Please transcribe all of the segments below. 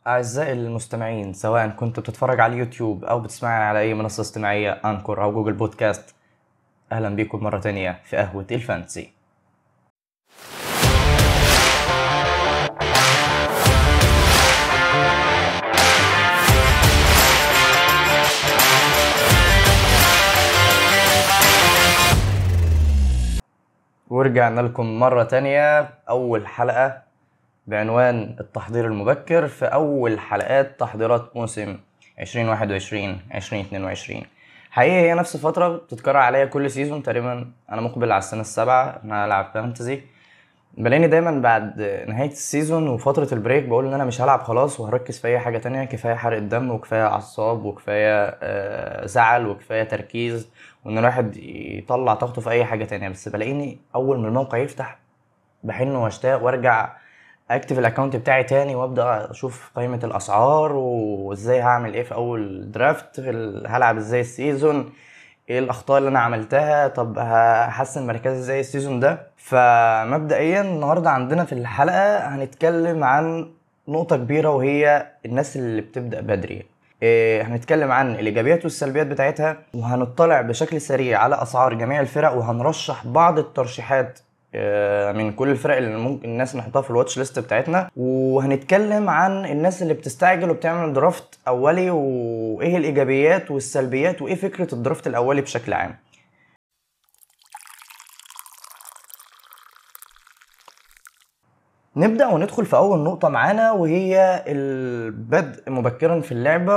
أعزائي المستمعين سواء كنت بتتفرج على اليوتيوب أو بتسمعني على أي منصة استماعية أنكور أو جوجل بودكاست أهلا بيكم مرة تانية في قهوة الفانتسي ورجعنا لكم مرة تانية أول حلقة بعنوان التحضير المبكر في أول حلقات تحضيرات موسم 2021 2022 حقيقة هي نفس الفترة بتتكرر عليا كل سيزون تقريبا أنا مقبل على السنة السابعة إن أنا ألعب فانتزي بلاقيني دايما بعد نهاية السيزون وفترة البريك بقول إن أنا مش هلعب خلاص وهركز في أي حاجة تانية كفاية حرق الدم وكفاية أعصاب وكفاية آه، زعل وكفاية تركيز وإن الواحد يطلع طاقته في أي حاجة تانية بس بلاقيني أول ما الموقع يفتح بحن واشتاق وارجع اكتف الاكونت بتاعي تاني وابدا اشوف قائمه الاسعار وازاي هعمل ايه في اول درافت في ال- هلعب ازاي السيزون ايه الاخطاء اللي انا عملتها طب هحسن مركزي ازاي السيزون ده فمبدئيا النهارده عندنا في الحلقه هنتكلم عن نقطه كبيره وهي الناس اللي بتبدا بدري إيه، هنتكلم عن الايجابيات والسلبيات بتاعتها وهنطلع بشكل سريع على اسعار جميع الفرق وهنرشح بعض الترشيحات آه، من كل الفرق اللي ممكن الناس نحطها في الواتش ليست بتاعتنا وهنتكلم عن الناس اللي بتستعجل وبتعمل درافت اولي وايه الايجابيات والسلبيات وايه فكره الدرافت الاولي بشكل عام نبدأ وندخل في أول نقطة معانا وهي البدء مبكرا في اللعبة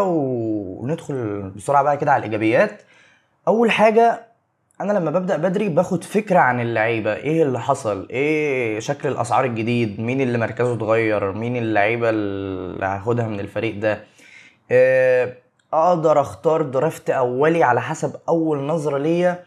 وندخل بسرعة بقى كده على الإيجابيات أول حاجة انا لما ببدا بدري باخد فكره عن اللعيبه ايه اللي حصل ايه شكل الاسعار الجديد مين اللي مركزه اتغير مين اللعيبه اللي هاخدها من الفريق ده آه، اقدر اختار درافت اولي على حسب اول نظره ليا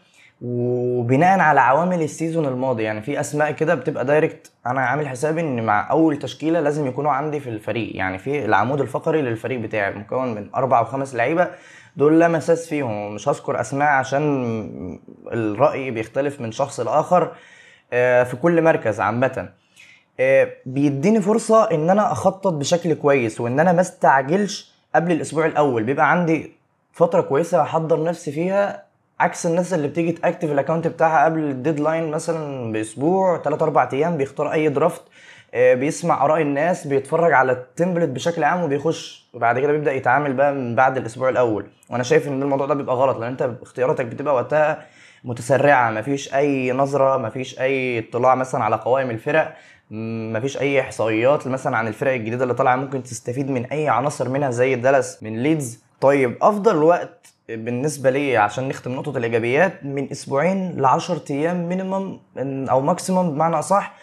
وبناء على عوامل السيزون الماضي يعني في اسماء كده بتبقى دايركت انا عامل حسابي ان مع اول تشكيله لازم يكونوا عندي في الفريق يعني في العمود الفقري للفريق بتاعي مكون من اربع او خمس لعيبه دول لا مساس فيهم مش هذكر اسماء عشان الراي بيختلف من شخص لاخر آه، في كل مركز عامه آه، بيديني فرصه ان انا اخطط بشكل كويس وان انا ما استعجلش قبل الاسبوع الاول بيبقى عندي فتره كويسه احضر نفسي فيها عكس الناس اللي بتيجي تاكتف الاكونت بتاعها قبل الديدلاين مثلا باسبوع 3 4 ايام بيختار اي درافت آه، بيسمع اراء الناس بيتفرج على التمبلت بشكل عام وبيخش وبعد كده بيبدا يتعامل بقى من بعد الاسبوع الاول وانا شايف ان الموضوع ده بيبقى غلط لان انت اختياراتك بتبقى وقتها متسرعه مفيش اي نظره مفيش اي اطلاع مثلا على قوائم الفرق م- مفيش اي احصائيات مثلا عن الفرق الجديده اللي طالعه ممكن تستفيد من اي عناصر منها زي دالاس من ليدز طيب افضل وقت بالنسبه لي عشان نختم نقطه الايجابيات من اسبوعين ل 10 ايام مينيمم او ماكسيمم بمعنى اصح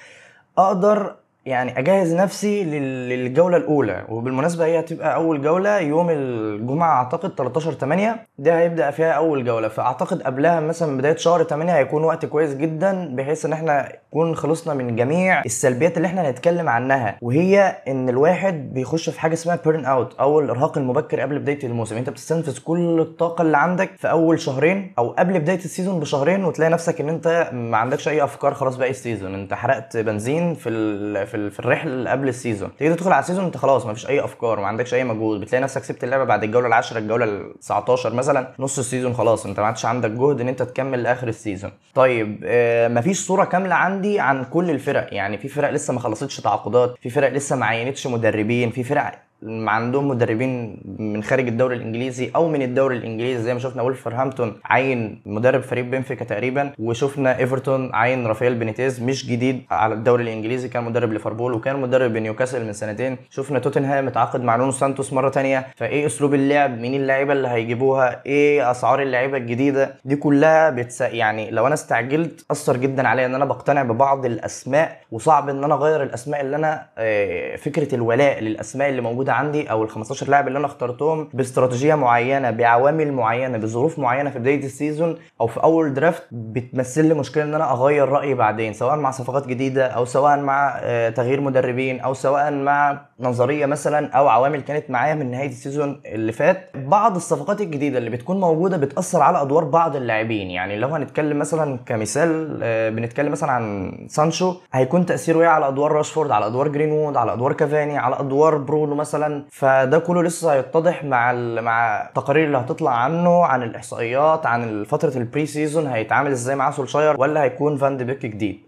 اقدر يعني اجهز نفسي لل- للجوله الاولى وبالمناسبه هي هتبقى اول جوله يوم الجمعه اعتقد 13 8 ده هيبدا فيها اول جوله فاعتقد قبلها مثلا بدايه شهر 8 هيكون وقت كويس جدا بحيث ان احنا نكون خلصنا من جميع السلبيات اللي احنا هنتكلم عنها وهي ان الواحد بيخش في حاجه اسمها بيرن اوت او الارهاق المبكر قبل بدايه الموسم انت بتستنفذ كل الطاقه اللي عندك في اول شهرين او قبل بدايه السيزون بشهرين وتلاقي نفسك ان انت ما عندكش اي افكار خلاص باقي السيزون انت حرقت بنزين في ال في, ال في الرحله اللي قبل السيزون تيجي تدخل على السيزون انت خلاص ما فيش اي افكار ما عندكش اي مجهود بتلاقي نفسك سبت اللعبه بعد الجوله العاشره الجوله ال 19 مثلا نص السيزون خلاص انت ما عادش عندك جهد ان انت تكمل لاخر السيزون طيب آه مفيش صوره كامله عندي عن كل الفرق يعني في فرق لسه ما خلصتش تعاقدات في فرق لسه ما عينتش مدربين في فرق ما عندهم مدربين من خارج الدوري الانجليزي او من الدوري الانجليزي زي ما شفنا ولفرهامبتون عين مدرب فريق بنفيكا تقريبا وشفنا ايفرتون عين رافائيل بينيتيز مش جديد على الدوري الانجليزي كان مدرب ليفربول وكان مدرب نيوكاسل من سنتين شفنا توتنهام اتعاقد مع نونو سانتوس مره تانية فايه اسلوب اللعب مين اللعيبه اللي هيجيبوها ايه اسعار اللعيبه الجديده دي كلها بتس يعني لو انا استعجلت اثر جدا عليا ان انا بقتنع ببعض الاسماء وصعب ان انا اغير الاسماء اللي انا آه، فكره الولاء للاسماء اللي موجوده عندي او ال 15 لاعب اللي انا اخترتهم باستراتيجيه معينه بعوامل معينه بظروف معينه في بدايه السيزون او في اول درافت بتمثل لي مشكله ان انا اغير رايي بعدين سواء مع صفقات جديده او سواء مع آه، تغيير مدربين او سواء مع نظريه مثلا او عوامل كانت معايا من نهايه السيزون اللي فات بعض الصفقات الجديده اللي بتكون موجوده بتاثر على ادوار بعض اللاعبين يعني لو هنتكلم مثلا كمثال آه، بنتكلم مثلا عن سانشو هيكون تاثيره ايه على ادوار راشفورد على ادوار جرينوود على ادوار كافاني على ادوار برونو مثلا مثلا فده كله لسه هيتضح مع ال... مع التقارير اللي هتطلع عنه عن الاحصائيات عن فتره البري سيزون هيتعامل ازاي مع سولشاير ولا هيكون فان دي بيك جديد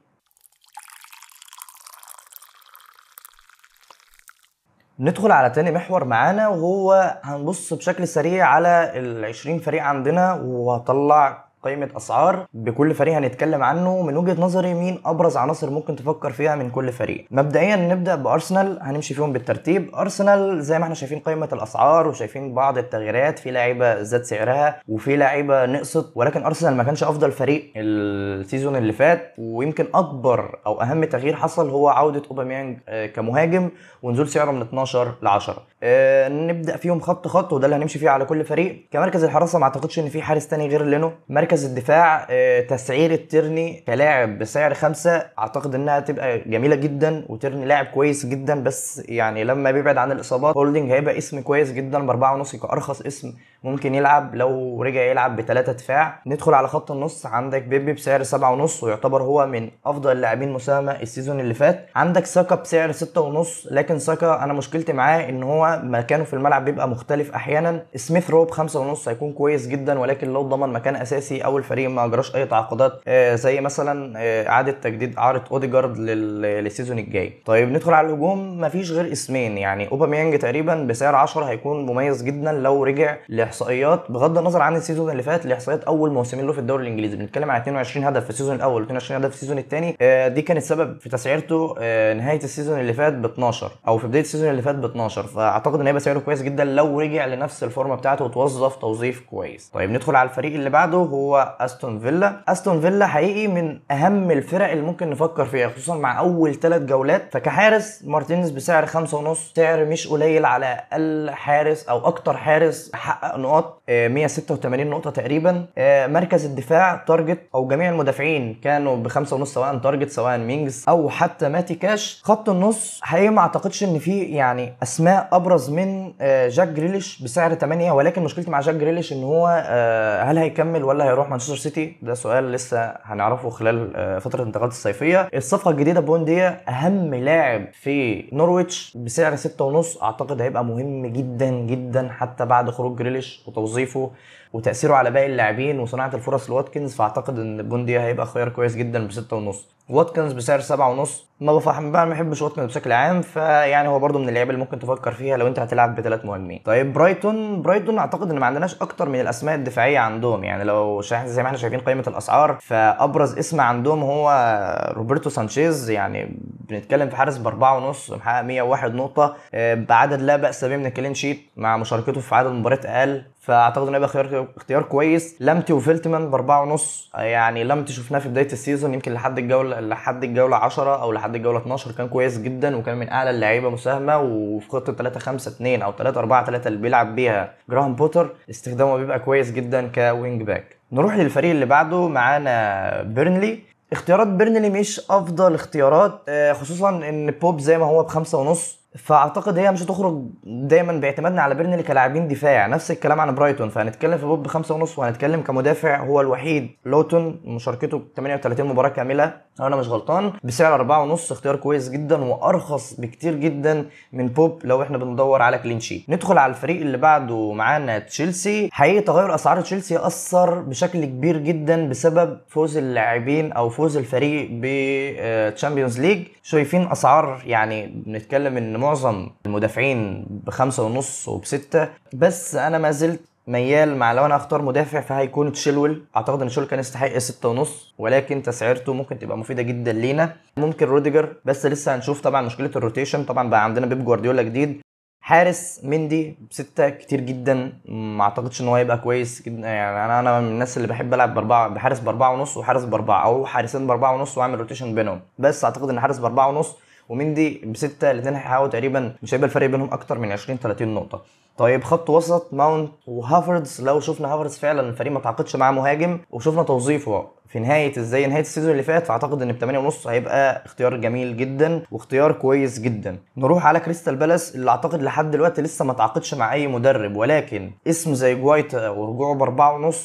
ندخل على تاني محور معانا وهو هنبص بشكل سريع على ال 20 فريق عندنا وهطلع قائمة أسعار بكل فريق هنتكلم عنه من وجهة نظري مين أبرز عناصر ممكن تفكر فيها من كل فريق مبدئيا نبدأ بأرسنال هنمشي فيهم بالترتيب أرسنال زي ما احنا شايفين قائمة الأسعار وشايفين بعض التغييرات في لعيبة زاد سعرها وفي لعيبة نقصت ولكن أرسنال ما كانش أفضل فريق السيزون اللي فات ويمكن أكبر أو أهم تغيير حصل هو عودة أوباميانج آه، كمهاجم ونزول سعره من 12 ل 10 آه، نبدا فيهم خط خط وده اللي هنمشي فيه على كل فريق كمركز الحراسه ما اعتقدش ان في حارس تاني غير لينو مركز الدفاع آه، تسعير الترني كلاعب بسعر خمسة اعتقد انها تبقى جميله جدا وترني لاعب كويس جدا بس يعني لما بيبعد عن الاصابات هولدنج هيبقى اسم كويس جدا باربعة ونص كارخص اسم ممكن يلعب لو رجع يلعب بثلاثة دفاع ندخل على خط النص عندك بيبي بسعر سبعة ونص ويعتبر هو من افضل اللاعبين مساهمة السيزون اللي فات عندك ساكا بسعر ستة ونص لكن ساكا انا مشكلتي معاه ان هو مكانه في الملعب بيبقى مختلف احيانا سميث رو بخمسة ونص هيكون كويس جدا ولكن لو ضمن مكان اساسي او الفريق ما اجراش اي تعاقدات آه، زي مثلا آه، اعاده تجديد اعاره اوديجارد لل- للسيزون الجاي طيب ندخل على الهجوم مفيش غير اسمين يعني اوباميانج تقريبا بسعر 10 هيكون مميز جدا لو رجع لاحصائيات بغض النظر عن السيزون اللي فات لاحصائيات اول موسمين له في الدوري الانجليزي بنتكلم عن 22 هدف في السيزون الاول و22 هدف في السيزون الثاني دي كانت سبب في تسعيرته آه، نهايه السيزون اللي فات ب 12 او في بدايه السيزون اللي فات ب 12 فاعتقد ان هيبقى سعره كويس جدا لو رجع لنفس الفورمه بتاعته وتوظف توظيف كويس طيب ندخل على الفريق اللي بعده هو استون فيلا استون فيلا حقيقي من اهم الفرق اللي ممكن نفكر فيها خصوصا مع اول ثلاث جولات فكحارس مارتينيز بسعر خمسة ونص سعر مش قليل على اقل حارس او اكتر حارس حقق نقاط آه، 186 نقطه تقريبا آه، مركز الدفاع تارجت او جميع المدافعين كانوا بخمسة ونص سواء تارجت سواء مينجز او حتى ماتي كاش خط النص حقيقي ما اعتقدش ان في يعني اسماء ابرز من آه، جاك جريليش بسعر 8 ولكن مشكلتي مع جاك جريليش ان هو آه، هل هيكمل ولا هيروح مانشستر سيتي ده سؤال لسه هنعرفه خلال آه، فتره الانتقالات الصيفيه الصفقه الجديده بونديا اهم لاعب في نورويتش بسعر 6 ونص اعتقد هيبقى مهم جدا جدا حتى بعد خروج جريليش وتوظيفه وتاثيره على باقي اللاعبين وصناعه الفرص لواتكنز فاعتقد ان بونديا هيبقى خيار كويس جدا بستة ونص واتكنز بسعر سبعة ونص ما بفهم بقى ما بحبش واتكنز بشكل عام فيعني هو برده من اللعيبه اللي ممكن تفكر فيها لو انت هتلعب بثلاث مهاجمين طيب برايتون برايتون اعتقد ان ما عندناش اكتر من الاسماء الدفاعيه عندهم يعني لو شا- زي ما احنا شايفين قائمه الاسعار فابرز اسم عندهم هو روبرتو سانشيز يعني بنتكلم في حارس باربعة ونص محقق 101 نقطه آه، بعدد لا باس به من الكلين شيت مع مشاركته في عدد مباريات اقل فاعتقد انه هيبقى خيار اختيار كويس لامتي وفيلتمان باربعة ونص يعني لامتي شفناه في بدايه السيزون يمكن لحد الجوله لحد الجوله 10 او لحد الجوله 12 كان كويس جدا وكان من اعلى اللعيبه مساهمه وفي خطه 3 5 2 او 3 4 3 اللي بيلعب بيها جراهام بوتر استخدامه بيبقى كويس جدا كوينج باك نروح للفريق اللي بعده معانا بيرنلي اختيارات بيرنلي مش افضل اختيارات آه، خصوصا ان بوب زي ما هو بخمسة ونص فاعتقد هي مش هتخرج دايما باعتمادنا على بيرنلي كلاعبين دفاع نفس الكلام عن برايتون فهنتكلم في بوب بخمسة ونص وهنتكلم كمدافع هو الوحيد لوتون مشاركته 38 مباراه كامله لو انا مش غلطان بسعر أربعة ونص اختيار كويس جدا وارخص بكتير جدا من بوب لو احنا بندور على كلين شيت ندخل على الفريق اللي بعده معانا تشيلسي حقيقي تغير اسعار تشيلسي اثر بشكل كبير جدا بسبب فوز اللاعبين او فوز الفريق بتشامبيونز ليج شايفين اسعار يعني بنتكلم ان معظم المدافعين بخمسة ونص وبستة بس انا ما زلت ميال مع لو انا اختار مدافع فهيكون تشيلويل اعتقد ان تشيلويل كان يستحق ستة ونص ولكن تسعيرته ممكن تبقى مفيده جدا لينا ممكن روديجر بس لسه هنشوف طبعا مشكله الروتيشن طبعا بقى عندنا بيب جوارديولا جديد حارس مندي بستة كتير جدا ما اعتقدش ان هو هيبقى كويس جدا يعني انا انا من الناس اللي بحب العب باربعه بحارس باربعه ونص وحارس باربعه او حارسين باربعه ونص واعمل روتيشن بينهم بس اعتقد ان حارس باربعه ونص ومندي بستة الاثنين هيحققوا تقريبا مش هيبقى الفرق بينهم اكتر من 20 30 نقطه طيب خط وسط ماونت وهافرز لو شفنا هافرز فعلا الفريق ما تعاقدش معاه مهاجم وشفنا توظيفه في نهايه زي نهايه السيزون اللي فات فاعتقد ان ب 8 ونص هيبقى اختيار جميل جدا واختيار كويس جدا نروح على كريستال بالاس اللي اعتقد لحد دلوقتي لسه ما تعاقدش مع اي مدرب ولكن اسم زي جوايتا ورجوعه باربعة ونص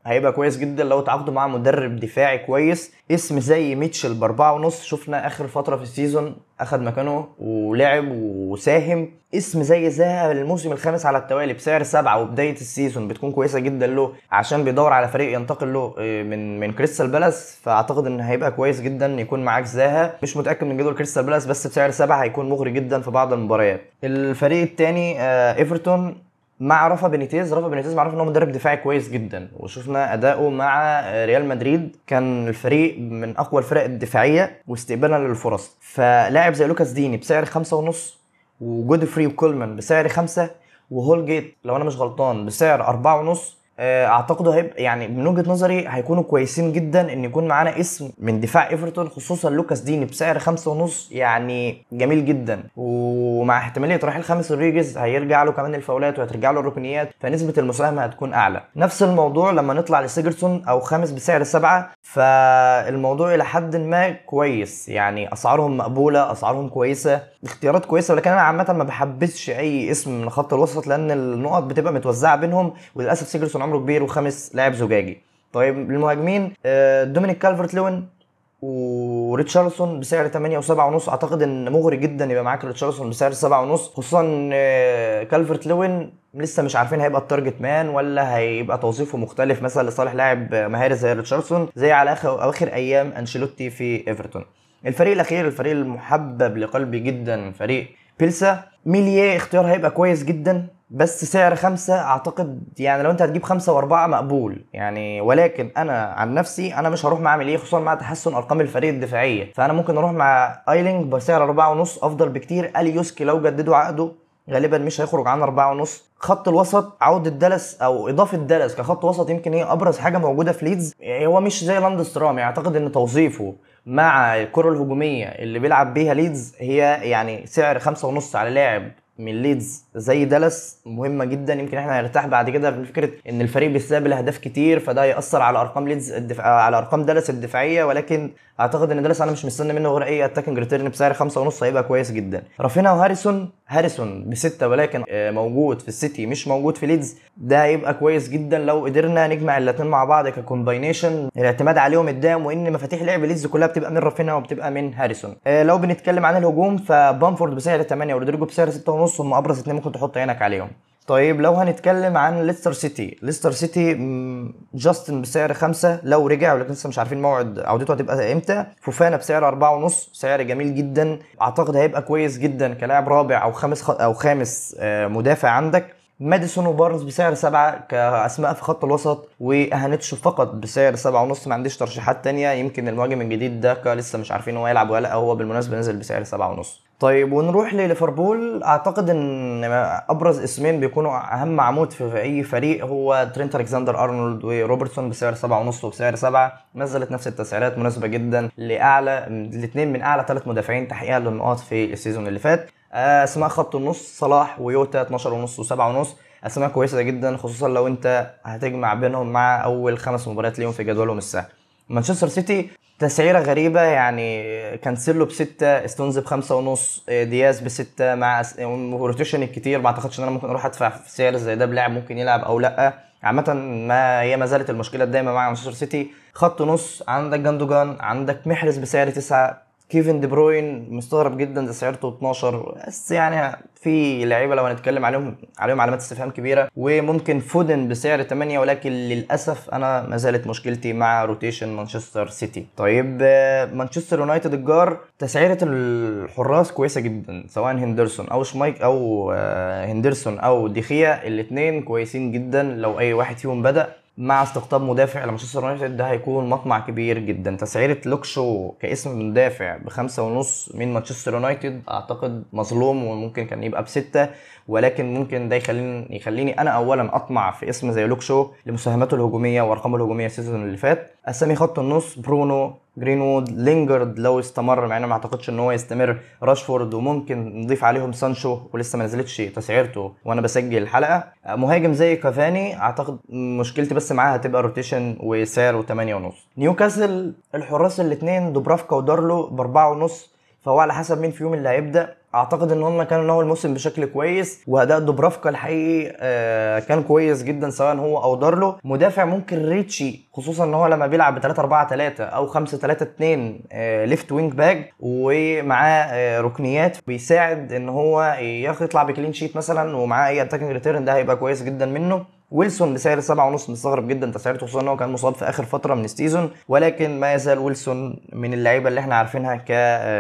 هيبقى كويس جدا لو تعاقدوا مع مدرب دفاعي كويس اسم زي ميتشل باربعة ونص شفنا اخر فتره في السيزون اخد مكانه ولعب وساهم اسم زي زها الموسم الخامس على التوالي بسعر سبعة وبدايه السيزون بتكون كويسه جدا له عشان بيدور على فريق ينتقل له آه، من من كريستال بالاس فاعتقد ان هيبقى كويس جدا يكون معاك زاها مش متاكد من جدول كريستال بالاس بس بسعر سبعة هيكون مغري جدا في بعض المباريات الفريق الثاني ايفرتون مع رافا بينيتيز رافا بينيتيز معروف ان هو مدرب دفاعي كويس جدا وشفنا اداؤه مع ريال مدريد كان الفريق من اقوى الفرق الدفاعيه واستقبالا للفرص فلاعب زي لوكاس ديني بسعر خمسة ونص وجودفري وكولمان بسعر خمسة وهولجيت لو انا مش غلطان بسعر أربعة ونص آه، اعتقد هيبقى يعني من وجهه نظري هيكونوا كويسين جدا ان يكون معانا اسم من دفاع ايفرتون خصوصا لوكاس ديني بسعر خمسة ونص يعني جميل جدا ومع احتماليه رحيل خامس رودريجيز هيرجع له كمان الفاولات وهترجع له الركنيات فنسبه المساهمه هتكون اعلى نفس الموضوع لما نطلع لسيجرسون او خامس بسعر سبعة فالموضوع الى حد ما كويس يعني اسعارهم مقبوله اسعارهم كويسه اختيارات كويسه ولكن انا عامه ما بحبسش اي اسم من خط الوسط لان النقط بتبقى متوزعه بينهم وللاسف سيجرسون عمره كبير وخامس لاعب زجاجي طيب المهاجمين آه، دومينيك كالفرت لوين وريتشارلسون بسعر 8 و7 ونص اعتقد ان مغري جدا يبقى معاك ريتشارلسون بسعر 7 ونص خصوصا آه، كالفرت لوين لسه مش عارفين هيبقى التارجت مان ولا هيبقى توظيفه مختلف مثلا لصالح لاعب مهاري زي ريتشارلسون زي على اخر اواخر ايام انشيلوتي في ايفرتون الفريق الاخير الفريق المحبب لقلبي جدا فريق بيلسا ميليه اختيار هيبقى كويس جدا بس سعر خمسة اعتقد يعني لو انت هتجيب خمسة واربعة مقبول يعني ولكن انا عن نفسي انا مش هروح مع ميليه خصوصا مع تحسن ارقام الفريق الدفاعية فانا ممكن اروح مع ايلينج بسعر اربعة ونص افضل بكتير اليوسكي لو جددوا عقده غالبا مش هيخرج عن أربعة ونص خط الوسط عودة دالاس أو إضافة دالاس كخط وسط يمكن هي أبرز حاجة موجودة في ليدز يعني هو مش زي لاندسترام يعني أعتقد إن توظيفه مع الكرة الهجومية اللي بيلعب بيها ليدز هي يعني سعر خمسة ونص على لاعب من ليدز زي دالاس مهمه جدا يمكن احنا هنرتاح بعد كده في فكره ان الفريق بيستقبل اهداف كتير فده ياثر على ارقام ليدز الدفاع على ارقام دالاس الدفاعيه ولكن اعتقد ان دالاس انا مش مستني منه غير اي اتاكينج ريتيرن بسعر خمسة ونص هيبقى كويس جدا رافينا وهاريسون هاريسون بستة ولكن آه، موجود في السيتي مش موجود في ليدز ده هيبقى كويس جدا لو قدرنا نجمع الاثنين مع بعض ككومباينيشن الاعتماد عليهم قدام وان مفاتيح لعب ليدز كلها بتبقى من رافينا وبتبقى من هاريسون آه، لو بنتكلم عن الهجوم فبامفورد بسعر 8 ورودريجو بسعر 6 ونص هم ابرز اثنين ممكن تحط عينك عليهم طيب لو هنتكلم عن ليستر سيتي ليستر سيتي جاستن بسعر خمسة لو رجع ولكن لسه مش عارفين موعد عودته هتبقى امتى فوفانا بسعر أربعة ونص سعر جميل جدا اعتقد هيبقى كويس جدا كلاعب رابع او خامس خ... او خامس آه، مدافع عندك ماديسون وبارنز بسعر سبعة كأسماء في خط الوسط وأهانتشو فقط بسعر سبعة ونص ما عنديش ترشيحات تانية يمكن المهاجم الجديد ده لسه مش عارفين هو يلعب ولا لا هو بالمناسبة نزل بسعر سبعة ونص طيب ونروح لليفربول اعتقد ان ابرز اسمين بيكونوا اهم عمود في اي فريق هو ترينت الكسندر ارنولد وروبرتسون بسعر سبعة ونص وبسعر سبعة نزلت نفس التسعيرات مناسبه جدا لاعلى الاثنين من اعلى ثلاث مدافعين تحقيقا للنقاط في السيزون اللي فات اسماء خط النص صلاح ويوتا 12 ونص و7 ونص اسماء كويسه جدا خصوصا لو انت هتجمع بينهم مع اول خمس مباريات ليهم في جدولهم السهل مانشستر سيتي تسعيره غريبه يعني كانسيلو بستة ستونز بخمسة ونص دياز بستة مع روتيشن الكتير ما اعتقدش ان انا ممكن اروح ادفع في سعر زي ده بلاعب ممكن يلعب او لا عامة ما هي ما زالت المشكلة الدايمة مع مانشستر سيتي خط نص عندك جندوجان عندك محرز بسعر تسعة كيفن دي بروين مستغرب جدا ده سعرته 12 بس يعني في لعيبه لو هنتكلم عليهم عليهم علامات استفهام كبيره وممكن فودن بسعر 8 ولكن للاسف انا ما زالت مشكلتي مع روتيشن مانشستر سيتي طيب آه، مانشستر يونايتد الجار تسعيره الحراس كويسه جدا سواء هندرسون او شمايك او آه، هندرسون او ديخيا الاثنين كويسين جدا لو اي واحد فيهم بدا مع استقطاب مدافع لمانشستر يونايتد ده هيكون مطمع كبير جدا تسعيرة لوكشو كاسم مدافع بخمسة ونص من مانشستر يونايتد اعتقد مظلوم وممكن كان يبقى بستة ولكن ممكن ده يخليني يخليني انا اولا اطمع في اسم زي لوكشو لمساهماته الهجوميه وارقامه الهجوميه السيزون اللي فات اسامي خط النص برونو جرينوود لينجرد لو استمر مع انه ما اعتقدش ان هو يستمر راشفورد وممكن نضيف عليهم سانشو ولسه ما نزلتش تسعيرته وانا بسجل الحلقه مهاجم زي كافاني اعتقد مشكلتي بس معاه هتبقى روتيشن وسعره 8 ونص نيوكاسل الحراس الاثنين دوبرافكا ودارلو باربعة ونص فهو على حسب مين فيهم اللي هيبدا اعتقد ان هم كانوا نهوا الموسم بشكل كويس واداء دوبرافكا الحقيقي آه، كان كويس جدا سواء هو او دارلو مدافع ممكن ريتشي خصوصا ان هو لما بيلعب ب 3 4 3 او 5 3 2 ليفت وينج باك ومعاه آه، ركنيات بيساعد ان هو يطلع بكلين شيت مثلا ومعاه اي اتاكينج ريتيرن ده هيبقى كويس جدا منه ويلسون بسعر سبعة ونص مستغرب جدا تسعيرته خصوصا ان هو كان مصاب في اخر فتره من السيزون ولكن ما يزال ويلسون من اللعيبه اللي احنا عارفينها ك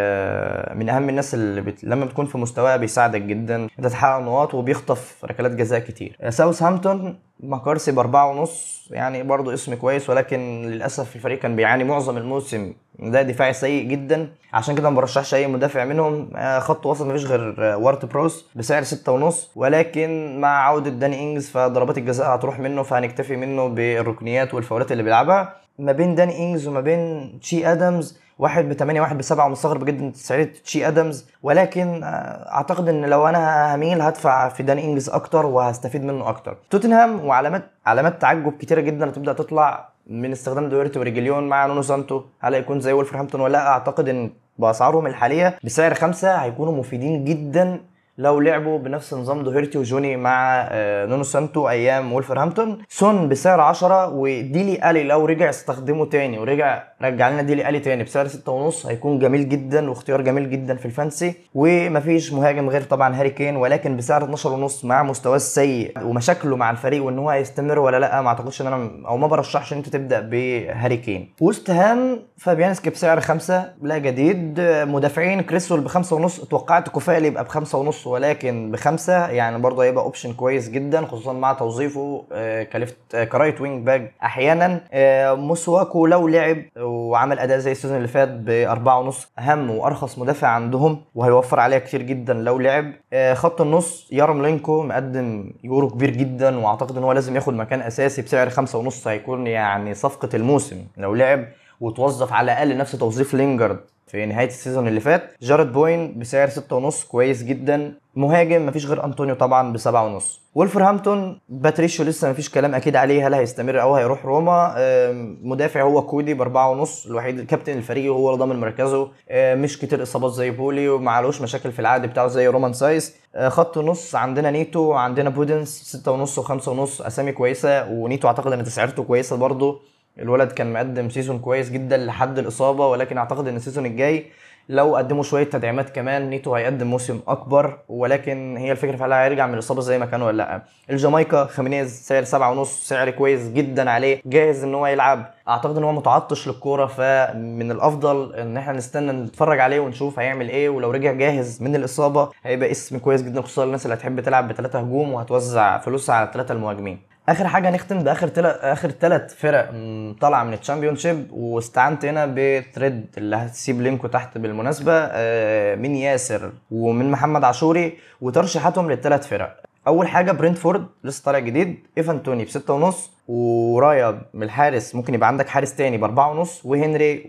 آه، من اهم الناس اللي بت... لما بتكون في مستواها بيساعدك جدا انت تحقق نقاط وبيخطف ركلات جزاء كتير ساوث هامبتون مكارسي باربعة ونص يعني برضه اسم كويس ولكن للاسف الفريق كان بيعاني معظم الموسم ده دفاعي سيء جدا عشان كده ما برشحش اي مدافع منهم آه، خط وسط مفيش غير آه، وارت بروس بسعر ستة ونص ولكن مع عودة داني انجز فضربات الجزاء هتروح منه فهنكتفي منه بالركنيات والفاولات اللي بيلعبها ما بين داني انجز وما بين تشي ادمز واحد ب 8 واحد ب 7 ومستغرب جدا تسعيره تشي ادمز ولكن آه، اعتقد ان لو انا هميل هدفع في داني انجز اكتر وهستفيد منه اكتر توتنهام وعلامات علامات تعجب كتيره جدا هتبدا تطلع من استخدام دويرتي وريجليون مع نونو سانتو هل هيكون زي ولفرهامبتون ولا لا اعتقد ان باسعارهم الحاليه بسعر خمسة هيكونوا مفيدين جدا لو لعبوا بنفس نظام دوهيرتي وجوني مع آه، نونو سانتو ايام وولفرهامبتون سون بسعر 10 وديلي الي لو رجع استخدمه تاني ورجع رجع لنا ديلي الي تاني بسعر 6 ونص هيكون جميل جدا واختيار جميل جدا في الفانسي ومفيش مهاجم غير طبعا هاري كين ولكن بسعر 12 ونص مع مستواه السيء ومشاكله مع الفريق وان هو هيستمر ولا لا ما اعتقدش ان انا او ما برشحش ان انت تبدا بهاري كين وست هام فابيانسكي بسعر 5 لا جديد مدافعين كريسول بخمسة ونص توقعت كوفالي يبقى بخمسة ونص ولكن بخمسة يعني برضه هيبقى اوبشن كويس جدا خصوصا مع توظيفه آه، كليفت آه، كرايت وينج باك احيانا آه، موسواكو لو لعب وعمل اداء زي السيزون اللي فات بأربعة ونص اهم وارخص مدافع عندهم وهيوفر عليها كتير جدا لو لعب خط النص يارملينكو مقدم يورو كبير جدا واعتقد ان هو لازم ياخد مكان اساسي بسعر خمسة ونص هيكون يعني صفقة الموسم لو لعب وتوظف على الاقل نفس توظيف لينجارد في نهايه السيزون اللي فات جارد بوين بسعر 6.5 كويس جدا مهاجم مفيش غير انطونيو طبعا ب 7.5 ولفرهامبتون باتريشيو لسه مفيش كلام اكيد عليه هل هيستمر او هيروح روما مدافع هو كودي ب 4.5 الوحيد كابتن الفريق وهو اللي ضامن مركزه مش كتير اصابات زي بولي ومعلوش مشاكل في العقد بتاعه زي رومان سايس خط نص عندنا نيتو عندنا بودنس 6.5 و5.5 اسامي كويسه ونيتو اعتقد ان تسعيرته كويسه برضه الولد كان مقدم سيزون كويس جدا لحد الاصابه ولكن اعتقد ان السيزون الجاي لو قدموا شويه تدعيمات كمان نيتو هيقدم موسم اكبر ولكن هي الفكره في هل هيرجع من الاصابه زي ما كان ولا لا الجامايكا خامينيز سعر سبعة ونص سعر كويس جدا عليه جاهز ان هو يلعب اعتقد ان هو متعطش للكوره فمن الافضل ان احنا نستنى نتفرج عليه ونشوف هيعمل ايه ولو رجع جاهز من الاصابه هيبقى اسم كويس جدا خصوصا الناس اللي هتحب تلعب بثلاثه هجوم وهتوزع فلوسها على الثلاثه المهاجمين اخر حاجه نختم باخر تل... اخر ثلاث فرق طالعه من الشامبيون شيب واستعنت هنا بتريد اللي هتسيب لينكو تحت بالمناسبه آه، من ياسر ومن محمد عاشوري وترشيحاتهم للثلاث فرق اول حاجه برينتفورد لسه طالع جديد ايفان توني بستة ونص ورايا من الحارس ممكن يبقى عندك حارس تاني بأربعة ونص وهنري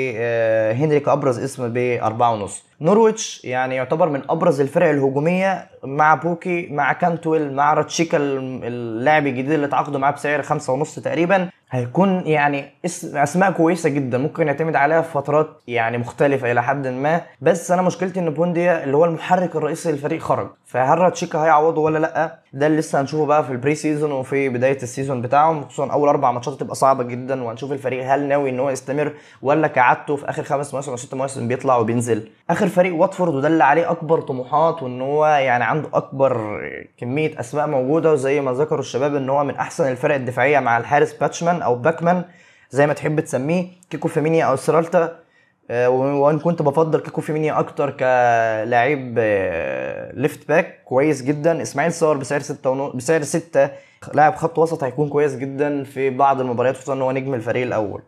وهنري آه، كأبرز اسم بأربعة ونص نورويتش يعني يعتبر من أبرز الفرق الهجومية مع بوكي مع كانتويل مع راتشيكا اللاعب الجديد اللي تعاقدوا معاه بسعر خمسة ونص تقريبا هيكون يعني اسم اسماء كويسه جدا ممكن يعتمد عليها في فترات يعني مختلفه الى حد ما بس انا مشكلتي ان بونديا اللي هو المحرك الرئيسي للفريق خرج فهل راتشيكا هيعوضه ولا لا ده اللي لسه هنشوفه بقى في البري سيزون وفي بدايه السيزون بتاعهم خصوصا اول اربع ماتشات هتبقى صعبه جدا وهنشوف الفريق هل ناوي ان هو يستمر ولا كعادته في اخر خمس مواسم او ست مواسم بيطلع وبينزل اخر فريق واتفورد وده اللي عليه اكبر طموحات وان هو يعني عنده اكبر كميه اسماء موجوده وزي ما ذكروا الشباب ان هو من احسن الفرق الدفاعيه مع الحارس باتشمان او باكمان زي ما تحب تسميه كيكو فيمينيا او سرالتا آه، وان كنت بفضل كيكو فيمينيا اكتر كلاعب ليفت باك كويس جدا اسماعيل صار بسعر 6 ونص بسعر 6 لاعب خط وسط هيكون كويس جدا في بعض المباريات خصوصا ان هو نجم الفريق الاول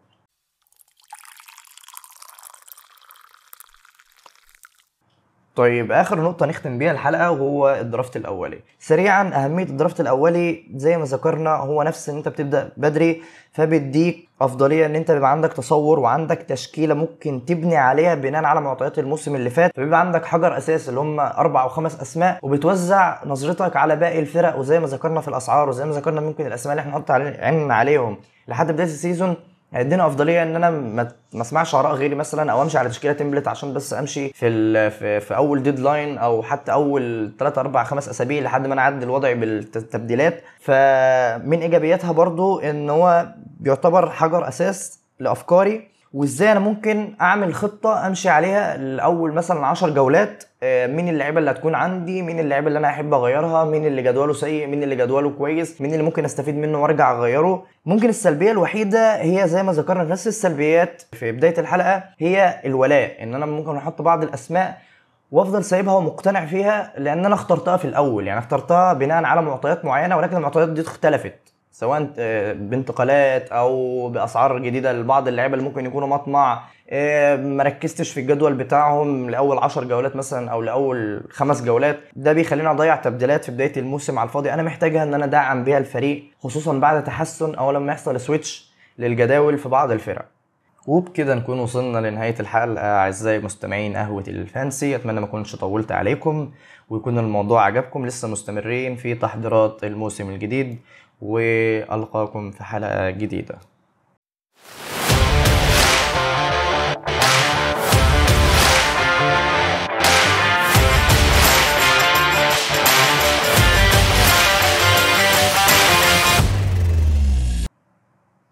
طيب اخر نقطه نختم بيها الحلقه وهو الدرافت الاولي سريعا اهميه الدرافت الاولي زي ما ذكرنا هو نفس ان انت بتبدا بدري فبيديك افضليه ان انت بيبقى عندك تصور وعندك تشكيله ممكن تبني عليها بناء على معطيات الموسم اللي فات فبيبقى عندك حجر اساس اللي هم اربع او خمس اسماء وبتوزع نظرتك على باقي الفرق وزي ما ذكرنا في الاسعار وزي ما ذكرنا ممكن الاسماء اللي احنا نحط عيننا عليهم لحد بدايه السيزون هيديني افضليه ان انا ما ما اسمعش اراء غيري مثلا او امشي على تشكيله تمبلت عشان بس امشي في ال... في, في اول ديدلاين او حتى اول 3 4 5 اسابيع لحد ما انا اعدل وضعي بالتبديلات فمن ايجابياتها برضو ان هو بيعتبر حجر اساس لافكاري وازاي انا ممكن اعمل خطه امشي عليها لاول مثلا 10 جولات آه، مين اللعيبه اللي هتكون عندي مين اللعيبه اللي انا احب اغيرها مين اللي جدوله سيء مين اللي جدوله كويس مين اللي ممكن استفيد منه وارجع اغيره ممكن السلبيه الوحيده هي زي ما ذكرنا نفس السلبيات في بدايه الحلقه هي الولاء ان انا ممكن احط بعض الاسماء وافضل سايبها ومقتنع فيها لان انا اخترتها في الاول يعني اخترتها بناء على معطيات معينه ولكن المعطيات دي اختلفت سواء آه، بانتقالات او باسعار جديده لبعض اللعيبه اللي ممكن يكونوا مطمع آه، ما ركزتش في الجدول بتاعهم لاول 10 جولات مثلا او لاول خمس جولات ده بيخليني اضيع تبديلات في بدايه الموسم على الفاضي انا محتاجها ان انا ادعم بيها الفريق خصوصا بعد تحسن او لما يحصل سويتش للجداول في بعض الفرق وبكده نكون وصلنا لنهاية الحلقة أعزائي مستمعين قهوة الفانسي أتمنى ما أكونش طولت عليكم ويكون الموضوع عجبكم لسه مستمرين في تحضيرات الموسم الجديد وألقاكم في حلقة جديدة